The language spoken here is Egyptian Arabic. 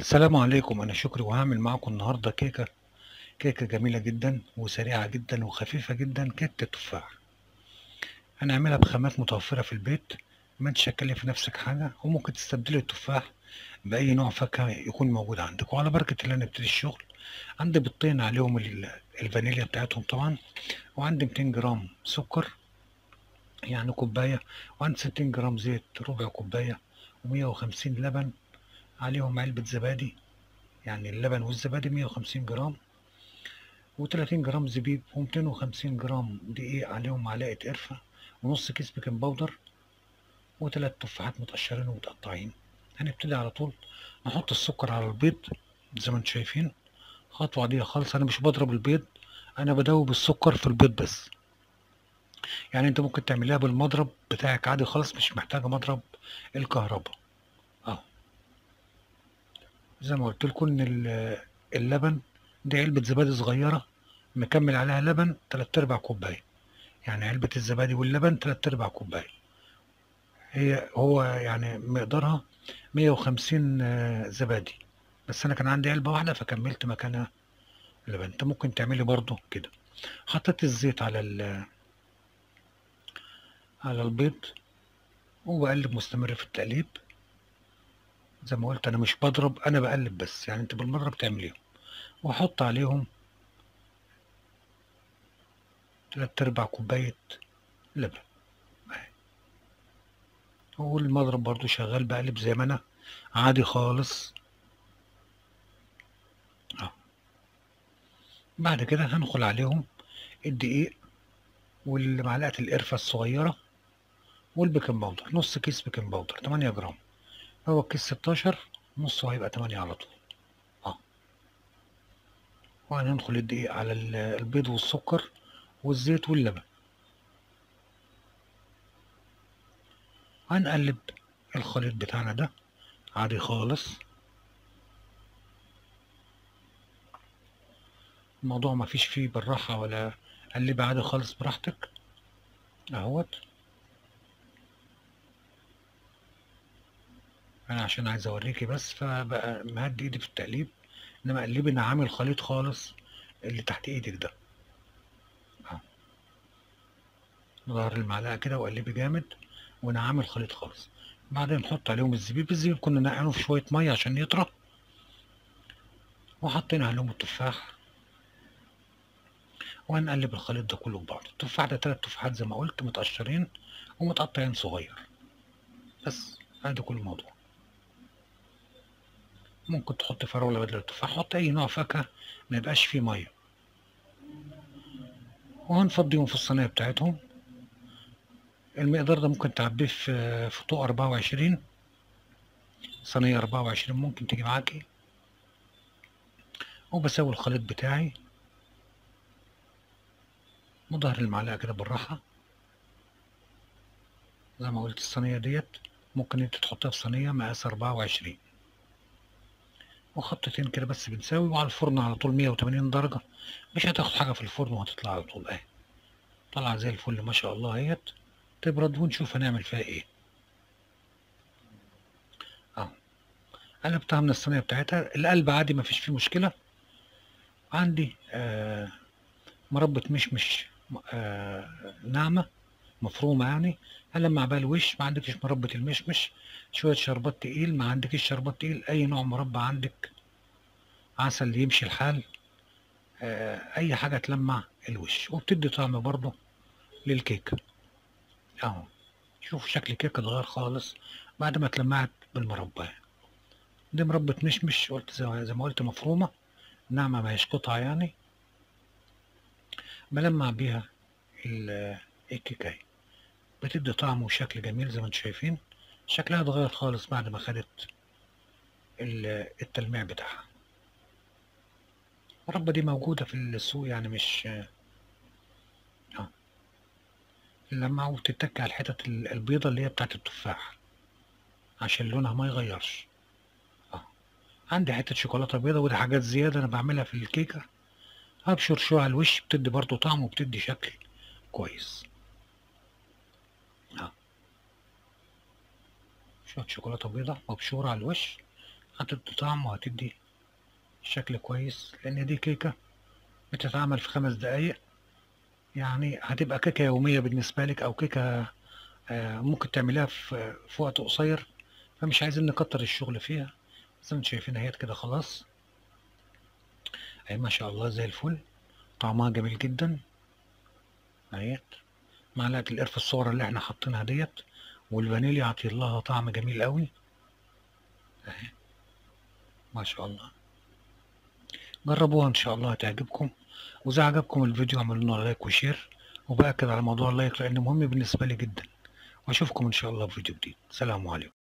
السلام عليكم أنا شكري وهاعمل معاكم النهاردة كيكة كيكة جميلة جدًا وسريعة جدًا وخفيفة جدًا، كيكة التفاح. هنعملها بخامات متوفرة في البيت، ما أنتيش هتكلفي نفسِك حاجة، وممكن تستبدلي التفاح بأي نوع فاكهة يكون موجود عندِك، وعلى بركة الله نبتدي الشغل. عندي بيضتين عليهم ال الفانيليا بتاعتهم طبعًا، وعندي 200 جرام سكر يعني كوباية، وعندي 60 جرام زيت ربع كوباية، و150 لبن، عليهم علبة زبادي يعني اللبن والزبادي 150 جرام، و30 جرام زبيب، و250 جرام دقيق، عليهم معلقة قرفة، ونص كيس بيكنج باودر، و3 تفاحات متقشرين ومتقطعين. هنبتدي على طول نحط السكر على البيض زي ما أنتم شايفين، خطوة عادية خالص، أنا مش باضرب البيض، أنا بادوب السكر في البيض بس. يعني أنتِ ممكن تعمليها بالمضرب بتاعِك عادي خالص، مش محتاجة مضرب الكهربا. آه. زي ما قُلت لكم إن ال اللبن دي علبة زبادي صغيرة مكمّل عليها لبن 3/4 كوباية، يعني علبة الزبادي واللبن 3/4 كوباية. هي هو يعني مقدارها 150 زبادي، بس أنا كان عندي علبة واحدة فكمّلت مكانها لبن، أنتِ ممكن تعملي برضه كده. حطيت الزيت على ال على البيض، وباقلّب مستمر في التقليب. زي ما قُلت أنا مش باضرب، أنا باقلّب بس، يعني أنتِ بالمضرب تعمليهم، وأحط عليهم 3/4 كوباية لبن أهي. والمضرب برضه شغال باقلّب زي ما أنا عادي خالص. آه. بعد كده هانخل عليهم الدقيق والمعلقة القرفة الصغيرة والبيكنج باودر، نُص كيس بيكنج باودر 8 جرام، هو الكيس 16 نُصّه هيبقى 8 على طول. آه. وهننخل الدقيق على ال البيض والسكر والزيت واللبن. هنقلّب الخليط بتاعنا ده عادي خالص. الموضوع ما فيش فيه بالراحة ولا قلّبي عادي خالص براحتِك. أهوّة. أنا عشان عايز أورّيكِ بس فبقى مهدّي إيدي في التقليب، إنّما قلّبي نعّمي الخليط خالص اللي تحت إيدِك ده. آه. بضهر المعلقة كده وقلّبي جامد، ونعّمي الخليط خالص. بعدين نحط عليهم الزبيب، الزبيب كُنّا ناقعينه في شوية مَيّة عشان يطرى. وحطينا عليهم التفاح. وهنقلّب الخليط ده كلّه في بعضه. التفاح ده 3 تفاحات زي ما قُلت متقشرين ومتقطعين صغير. بس، أدي كل الموضوع. ممكن تحطّي فراولة بدل التفاح، حُطّي أي نوع فاكهة ما يبقاش فيه مَيّة. وهنفضّيهم في الصينية بتاعتهم. المقدار ده ممكن تعبّيه في في طوق 24 صينية 24 ممكن تيجي معاكِ. وباساوي الخليط بتاعي. بضهر المعلقة كده بالراحة. زي ما قُلت الصينية ديّة ممكن أنتِ تحطّيها في صينية مقاس 24. وخبطتين كده بس بنساوي، وعلى الفرن على طول 180 درجة، مش هتاخد حاجة في الفرن وهتطلع على طول أهي. طالعة زي الفل ما شاء الله أهيّة، تبرد ونشوف هنعمل فيها إيه. آه. قلبتها من الصينية بتاعتها، القلب عادي ما فيش فيه مشكلة. عندي آآ مربى مشمش م آآ ناعمة مفرومة يعني، هالمّع بيها الوش، ما عندكيش مربى المشمش، شوية شربات تقيل، ما عندكيش شربات تقيل، أي نوع مربى عندِك. عسل يمشي الحال. آآ أي حاجة تلمّع الوش، وبتدّي طعم برضه للكيكة. أهو. شوفوا شكل الكيكة اتغيّر خالص بعد ما اتلمّعت بالمربى. دي مربى مشمش قُلت زي زي ما قُلت مفرومة، ناعمة ما هياش قطع يعني. بالمّع بيها ال الكيكاية. بتدّي طعم وشكل جميل زي ما أنتم شايفين. شكلها اتغيّر خالص بعد ما خدت ال التلميع بتاعها. المربى دي موجودة في السوق يعني مش آه. نلمّعه وتتّك على الحتت ال البيضا اللي هي بتاعة التفاح. عشان لونها ما يغيّرش. آه. عندي حتة شوكولاتة بيضا ودي حاجات زيادة أنا باعملها في الكيكة. هابشر شوية على الوش بتدّي برضه طعم وبتدّي شكل كويس. آه. شوية شوكولاتة بيضا مبشورة على الوش، هتدي طعم وهتدي شكل كويس لان دي كيكة بتتعمل في خمس دقايق يعني هتبقى كيكة يومية بالنسبة لك او كيكة آه، ممكن تعمليها في في وقت قصير فمش عايزين نكتر الشغل فيها زي ما انتم شايفين اهيت كده خلاص اهي ما شاء الله زي الفل طعمها جميل جدا اهيت معلقة القرفة الصغرى اللي احنا حاطينها ديت والفانيليا عطي لها طعم جميل قوي اهي ما شاء الله جربوها ان شاء الله هتعجبكم واذا عجبكم الفيديو اعملوا لنا لايك وشير وبأكد على موضوع اللايك لانه مهم بالنسبة لي جدا واشوفكم ان شاء الله في فيديو جديد سلام عليكم